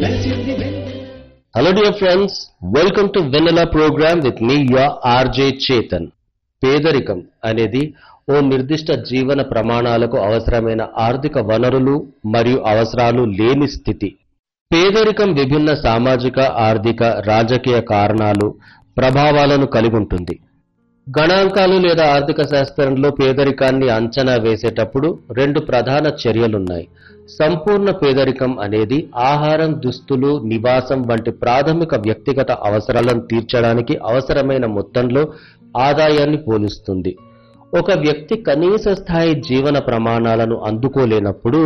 Hello dear friends, welcome to Vanilla program with me your RJ Chetan. పేదరికం అనేది ఓ నిర్దిష్ట జీవన ప్రమాణాలకు అవసరమైన ఆర్థిక వనరులు మరియు అవసరాలు లేని స్థితి పేదరికం విభిన్న సామాజిక ఆర్థిక రాజకీయ కారణాలు ప్రభావాలను కలిగి ఉంటుంది గణాంకాలు లేదా ఆర్థిక శాస్త్రంలో పేదరికాన్ని అంచనా వేసేటప్పుడు రెండు ప్రధాన చర్యలున్నాయి సంపూర్ణ పేదరికం అనేది ఆహారం దుస్తులు నివాసం వంటి ప్రాథమిక వ్యక్తిగత అవసరాలను తీర్చడానికి అవసరమైన మొత్తంలో ఆదాయాన్ని పోలుస్తుంది ఒక వ్యక్తి కనీస స్థాయి జీవన ప్రమాణాలను అందుకోలేనప్పుడు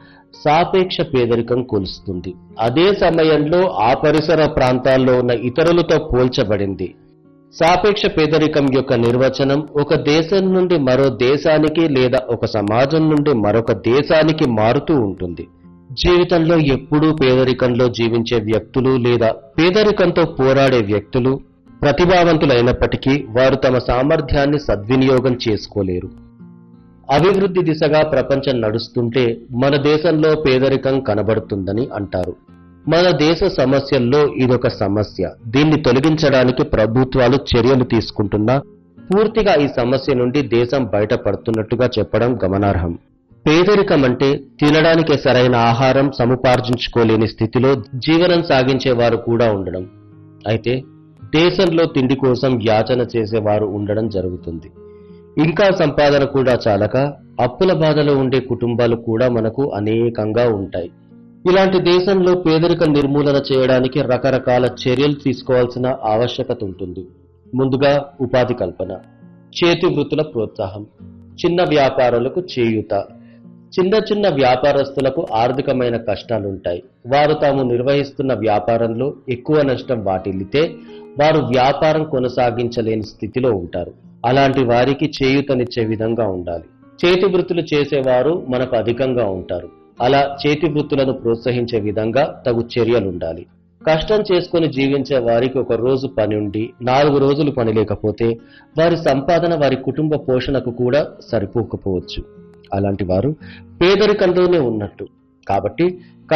సాపేక్ష పేదరికం కొలుస్తుంది అదే సమయంలో ఆ పరిసర ప్రాంతాల్లో ఉన్న ఇతరులతో పోల్చబడింది సాపేక్ష పేదరికం యొక్క నిర్వచనం ఒక దేశం నుండి మరో దేశానికి లేదా ఒక సమాజం నుండి మరొక దేశానికి మారుతూ ఉంటుంది జీవితంలో ఎప్పుడూ పేదరికంలో జీవించే వ్యక్తులు లేదా పేదరికంతో పోరాడే వ్యక్తులు ప్రతిభావంతులైనప్పటికీ వారు తమ సామర్థ్యాన్ని సద్వినియోగం చేసుకోలేరు అభివృద్ధి దిశగా ప్రపంచం నడుస్తుంటే మన దేశంలో పేదరికం కనబడుతుందని అంటారు మన దేశ సమస్యల్లో ఇదొక సమస్య దీన్ని తొలగించడానికి ప్రభుత్వాలు చర్యలు తీసుకుంటున్నా పూర్తిగా ఈ సమస్య నుండి దేశం బయటపడుతున్నట్టుగా చెప్పడం గమనార్హం పేదరికం అంటే తినడానికి సరైన ఆహారం సముపార్జించుకోలేని స్థితిలో జీవనం సాగించే వారు కూడా ఉండడం అయితే దేశంలో తిండి కోసం యాచన చేసేవారు ఉండడం జరుగుతుంది ఇంకా సంపాదన కూడా చాలక అప్పుల బాధలో ఉండే కుటుంబాలు కూడా మనకు అనేకంగా ఉంటాయి ఇలాంటి దేశంలో పేదరిక నిర్మూలన చేయడానికి రకరకాల చర్యలు తీసుకోవాల్సిన ఆవశ్యకత ఉంటుంది ముందుగా ఉపాధి కల్పన చేతి వృత్తుల ప్రోత్సాహం చిన్న వ్యాపారులకు చేయూత చిన్న చిన్న వ్యాపారస్తులకు ఆర్థికమైన కష్టాలుంటాయి వారు తాము నిర్వహిస్తున్న వ్యాపారంలో ఎక్కువ నష్టం వాటిల్లితే వారు వ్యాపారం కొనసాగించలేని స్థితిలో ఉంటారు అలాంటి వారికి చేయూతనిచ్చే విధంగా ఉండాలి చేతి వృత్తులు చేసేవారు మనకు అధికంగా ఉంటారు అలా చేతి వృత్తులను ప్రోత్సహించే విధంగా తగు చర్యలుండాలి కష్టం చేసుకుని జీవించే వారికి ఒక రోజు పని ఉండి నాలుగు రోజులు పని లేకపోతే వారి సంపాదన వారి కుటుంబ పోషణకు కూడా సరిపోకపోవచ్చు అలాంటి వారు పేదరికంలోనే ఉన్నట్టు కాబట్టి